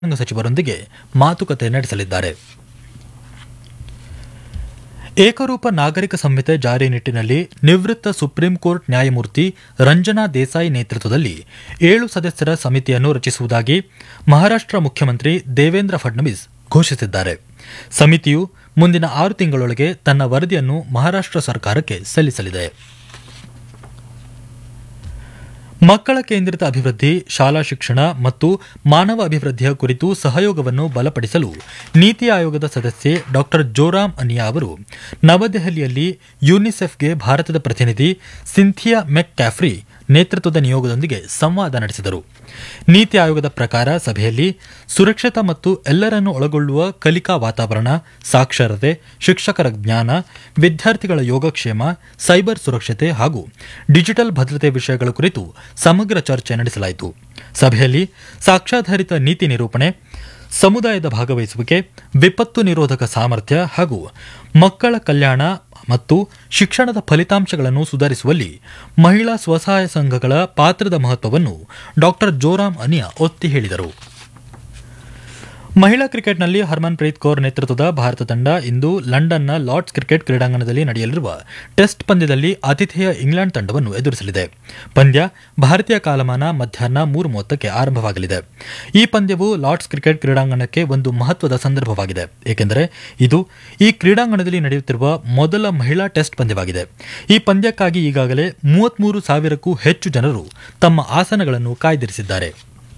ವಿದೇಶಾಂಗ ಸಚಿವರೊಂದಿಗೆ ಮಾತುಕತೆ ನಡೆಸಲಿದ್ದಾರೆ ಏಕರೂಪ ನಾಗರಿಕ ಸಂಹಿತೆ ಜಾರಿ ನಿಟ್ಟಿನಲ್ಲಿ ನಿವೃತ್ತ ಸುಪ್ರೀಂ ಕೋರ್ಟ್ ನ್ಯಾಯಮೂರ್ತಿ ರಂಜನಾ ದೇಸಾಯಿ ನೇತೃತ್ವದಲ್ಲಿ ಏಳು ಸದಸ್ಯರ ಸಮಿತಿಯನ್ನು ರಚಿಸುವುದಾಗಿ ಮಹಾರಾಷ್ಟ್ರ ಮುಖ್ಯಮಂತ್ರಿ ದೇವೇಂದ್ರ ಫಡ್ನವೀಸ್ ಘೋಷಿಸಿದ್ದಾರೆ ಸಮಿತಿಯು ಮುಂದಿನ ಆರು ತಿಂಗಳೊಳಗೆ ತನ್ನ ವರದಿಯನ್ನು ಮಹಾರಾಷ್ಟ್ರ ಸರ್ಕಾರಕ್ಕೆ ಸಲ್ಲಿಸಲಿದೆ ಮಕ್ಕಳ ಕೇಂದ್ರಿತ ಅಭಿವೃದ್ಧಿ ಶಾಲಾ ಶಿಕ್ಷಣ ಮತ್ತು ಮಾನವ ಅಭಿವೃದ್ಧಿಯ ಕುರಿತು ಸಹಯೋಗವನ್ನು ಬಲಪಡಿಸಲು ನೀತಿ ಆಯೋಗದ ಸದಸ್ಯೆ ಡಾ ಜೋರಾಮ್ ಅನಿಯಾ ಅವರು ನವದೆಹಲಿಯಲ್ಲಿ ಯುನಿಸೆಫ್ಗೆ ಭಾರತದ ಪ್ರತಿನಿಧಿ ಸಿಂಥಿಯಾ ಮೆಕ್ ಕ್ಯಾಫ್ರಿ ನೇತೃತ್ವದ ನಿಯೋಗದೊಂದಿಗೆ ಸಂವಾದ ನಡೆಸಿದರು ನೀತಿ ಆಯೋಗದ ಪ್ರಕಾರ ಸಭೆಯಲ್ಲಿ ಸುರಕ್ಷಿತ ಮತ್ತು ಎಲ್ಲರನ್ನು ಒಳಗೊಳ್ಳುವ ಕಲಿಕಾ ವಾತಾವರಣ ಸಾಕ್ಷರತೆ ಶಿಕ್ಷಕರ ಜ್ಞಾನ ವಿದ್ಯಾರ್ಥಿಗಳ ಯೋಗಕ್ಷೇಮ ಸೈಬರ್ ಸುರಕ್ಷತೆ ಹಾಗೂ ಡಿಜಿಟಲ್ ಭದ್ರತೆ ವಿಷಯಗಳ ಕುರಿತು ಸಮಗ್ರ ಚರ್ಚೆ ನಡೆಸಲಾಯಿತು ಸಭೆಯಲ್ಲಿ ಸಾಕ್ಷ್ಯಾಧಾರಿತ ನೀತಿ ನಿರೂಪಣೆ ಸಮುದಾಯದ ಭಾಗವಹಿಸುವಿಕೆ ವಿಪತ್ತು ನಿರೋಧಕ ಸಾಮರ್ಥ್ಯ ಹಾಗೂ ಮಕ್ಕಳ ಕಲ್ಯಾಣ ಮತ್ತು ಶಿಕ್ಷಣದ ಫಲಿತಾಂಶಗಳನ್ನು ಸುಧಾರಿಸುವಲ್ಲಿ ಮಹಿಳಾ ಸ್ವಸಹಾಯ ಸಂಘಗಳ ಪಾತ್ರದ ಮಹತ್ವವನ್ನು ಡಾ ಜೋರಾಮ್ ಅನಿಯಾ ಒತ್ತಿ ಹೇಳಿದರು ಮಹಿಳಾ ಕ್ರಿಕೆಟ್ನಲ್ಲಿ ಹರ್ಮನ್ಪ್ರೀತ್ ಕೌರ್ ನೇತೃತ್ವದ ಭಾರತ ತಂಡ ಇಂದು ಲಂಡನ್ನ ಲಾರ್ಡ್ಸ್ ಕ್ರಿಕೆಟ್ ಕ್ರೀಡಾಂಗಣದಲ್ಲಿ ನಡೆಯಲಿರುವ ಟೆಸ್ಟ್ ಪಂದ್ಯದಲ್ಲಿ ಆತಿಥೇಯ ಇಂಗ್ಲೆಂಡ್ ತಂಡವನ್ನು ಎದುರಿಸಲಿದೆ ಪಂದ್ಯ ಭಾರತೀಯ ಕಾಲಮಾನ ಮಧ್ಯಾಹ್ನ ಮೂರು ಮೂವತ್ತಕ್ಕೆ ಆರಂಭವಾಗಲಿದೆ ಈ ಪಂದ್ಯವು ಲಾರ್ಡ್ಸ್ ಕ್ರಿಕೆಟ್ ಕ್ರೀಡಾಂಗಣಕ್ಕೆ ಒಂದು ಮಹತ್ವದ ಸಂದರ್ಭವಾಗಿದೆ ಏಕೆಂದರೆ ಇದು ಈ ಕ್ರೀಡಾಂಗಣದಲ್ಲಿ ನಡೆಯುತ್ತಿರುವ ಮೊದಲ ಮಹಿಳಾ ಟೆಸ್ಟ್ ಪಂದ್ಯವಾಗಿದೆ ಈ ಪಂದ್ಯಕ್ಕಾಗಿ ಈಗಾಗಲೇ ಮೂವತ್ಮೂರು ಸಾವಿರಕ್ಕೂ ಹೆಚ್ಚು ಜನರು ತಮ್ಮ ಆಸನಗಳನ್ನು ಕಾಯ್ದಿರಿಸಿದ್ದಾರೆ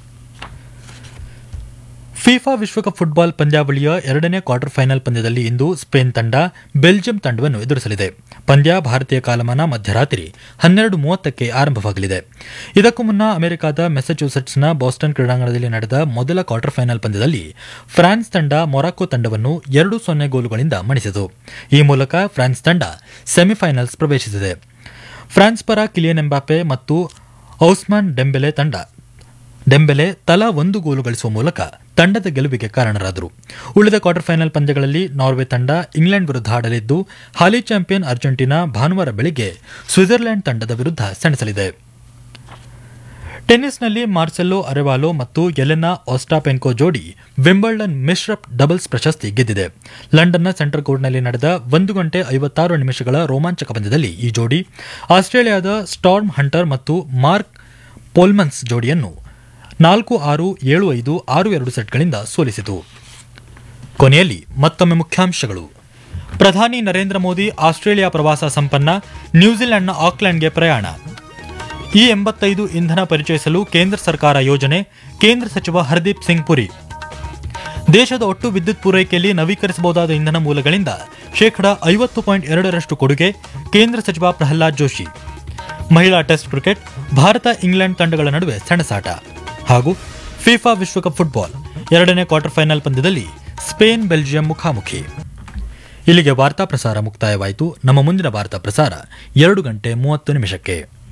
ಫಿಫಾ ವಿಶ್ವಕಪ್ ಫುಟ್ಬಾಲ್ ಪಂದ್ಯಾವಳಿಯ ಎರಡನೇ ಕ್ವಾರ್ಟರ್ ಫೈನಲ್ ಪಂದ್ಯದಲ್ಲಿ ಇಂದು ಸ್ಪೇನ್ ತಂಡ ಬೆಲ್ಜಿಯಂ ತಂಡವನ್ನು ಎದುರಿಸಲಿದೆ ಪಂದ್ಯ ಭಾರತೀಯ ಕಾಲಮಾನ ಮಧ್ಯರಾತ್ರಿ ಹನ್ನೆರಡು ಮೂವತ್ತಕ್ಕೆ ಆರಂಭವಾಗಲಿದೆ ಇದಕ್ಕೂ ಮುನ್ನ ಅಮೆರಿಕದ ಮೆಸಚ್ಯೂಸೆಟ್ಸ್ನ ಬಾಸ್ಟನ್ ಕ್ರೀಡಾಂಗಣದಲ್ಲಿ ನಡೆದ ಮೊದಲ ಕ್ವಾರ್ಟರ್ ಫೈನಲ್ ಪಂದ್ಯದಲ್ಲಿ ಫ್ರಾನ್ಸ್ ತಂಡ ಮೊರಾಕೊ ತಂಡವನ್ನು ಎರಡು ಸೊನ್ನೆ ಗೋಲುಗಳಿಂದ ಮಣಿಸಿತು ಈ ಮೂಲಕ ಫ್ರಾನ್ಸ್ ತಂಡ ಸೆಮಿಫೈನಲ್ಸ್ ಪ್ರವೇಶಿಸಿದೆ ಫ್ರಾನ್ಸ್ ಪರ ಕಿಲಿಯನ್ ಎಂಬಾಪೆ ಮತ್ತು ಔಸ್ಮಾನ್ ಡೆಂಬೆಲೆ ತಂಡ ಡೆಂಬೆಲೆ ತಲಾ ಒಂದು ಗೋಲು ಗಳಿಸುವ ಮೂಲಕ ತಂಡದ ಗೆಲುವಿಗೆ ಕಾರಣರಾದರು ಉಳಿದ ಕ್ವಾರ್ಟರ್ ಫೈನಲ್ ಪಂದ್ಯಗಳಲ್ಲಿ ನಾರ್ವೆ ತಂಡ ಇಂಗ್ಲೆಂಡ್ ವಿರುದ್ಧ ಆಡಲಿದ್ದು ಹಾಲಿ ಚಾಂಪಿಯನ್ ಅರ್ಜೆಂಟೀನಾ ಭಾನುವಾರ ಬೆಳಿಗ್ಗೆ ಸ್ವಿಟ್ಜರ್ಲೆಂಡ್ ತಂಡದ ವಿರುದ್ಧ ಸೆಣಸಲಿದೆ ಟೆನ್ನಿಸ್ನಲ್ಲಿ ಮಾರ್ಸೆಲ್ಲೋ ಅರೆವಾಲೋ ಮತ್ತು ಎಲೆನಾ ಆಸ್ಟಾಪೆನ್ಕೋ ಜೋಡಿ ವಿಂಬಲ್ಡನ್ ಮಿಶ್ರ ಡಬಲ್ಸ್ ಪ್ರಶಸ್ತಿ ಗೆದ್ದಿದೆ ಲಂಡನ್ನ ಸೆಂಟರ್ ಕೋರ್ಟ್ನಲ್ಲಿ ನಡೆದ ಒಂದು ಗಂಟೆ ಐವತ್ತಾರು ನಿಮಿಷಗಳ ರೋಮಾಂಚಕ ಪಂದ್ಯದಲ್ಲಿ ಈ ಜೋಡಿ ಆಸ್ಟ್ರೇಲಿಯಾದ ಸ್ಟಾರ್ಮ್ ಹಂಟರ್ ಮತ್ತು ಮಾರ್ಕ್ ಪೋಲ್ಮನ್ಸ್ ಜೋಡಿಯನ್ನು ನಾಲ್ಕು ಆರು ಏಳು ಐದು ಆರು ಎರಡು ಸೆಟ್ಗಳಿಂದ ಸೋಲಿಸಿತು ಕೊನೆಯಲ್ಲಿ ಮತ್ತೊಮ್ಮೆ ಮುಖ್ಯಾಂಶಗಳು ಪ್ರಧಾನಿ ನರೇಂದ್ರ ಮೋದಿ ಆಸ್ಟ್ರೇಲಿಯಾ ಪ್ರವಾಸ ಸಂಪನ್ನ ನ್ಯೂಜಿಲೆಂಡ್ನ ಆಕ್ಲೆಂಡ್ಗೆ ಪ್ರಯಾಣ ಈ ಎಂಬತ್ತೈದು ಇಂಧನ ಪರಿಚಯಿಸಲು ಕೇಂದ್ರ ಸರ್ಕಾರ ಯೋಜನೆ ಕೇಂದ್ರ ಸಚಿವ ಹರ್ದೀಪ್ ಸಿಂಗ್ ಪುರಿ ದೇಶದ ಒಟ್ಟು ವಿದ್ಯುತ್ ಪೂರೈಕೆಯಲ್ಲಿ ನವೀಕರಿಸಬಹುದಾದ ಇಂಧನ ಮೂಲಗಳಿಂದ ಶೇಕಡ ಐವತ್ತು ಪಾಯಿಂಟ್ ಎರಡರಷ್ಟು ಕೊಡುಗೆ ಕೇಂದ್ರ ಸಚಿವ ಪ್ರಹ್ಲಾದ್ ಜೋಶಿ ಮಹಿಳಾ ಟೆಸ್ಟ್ ಕ್ರಿಕೆಟ್ ಭಾರತ ಇಂಗ್ಲೆಂಡ್ ತಂಡಗಳ ನಡುವೆ ಸೆಣಸಾಟ ಹಾಗೂ ಫಿಫಾ ವಿಶ್ವಕಪ್ ಫುಟ್ಬಾಲ್ ಎರಡನೇ ಕ್ವಾರ್ಟರ್ ಫೈನಲ್ ಪಂದ್ಯದಲ್ಲಿ ಸ್ಪೇನ್ ಬೆಲ್ಜಿಯಂ ಮುಖಾಮುಖಿ ಇಲ್ಲಿಗೆ ವಾರ್ತಾ ಪ್ರಸಾರ ಮುಕ್ತಾಯವಾಯಿತು ನಮ್ಮ ಮುಂದಿನ ವಾರ್ತಾ ಪ್ರಸಾರ ಎರಡು ಗಂಟೆ ಮೂವತ್ತು ನಿಮಿಷಕ್ಕೆ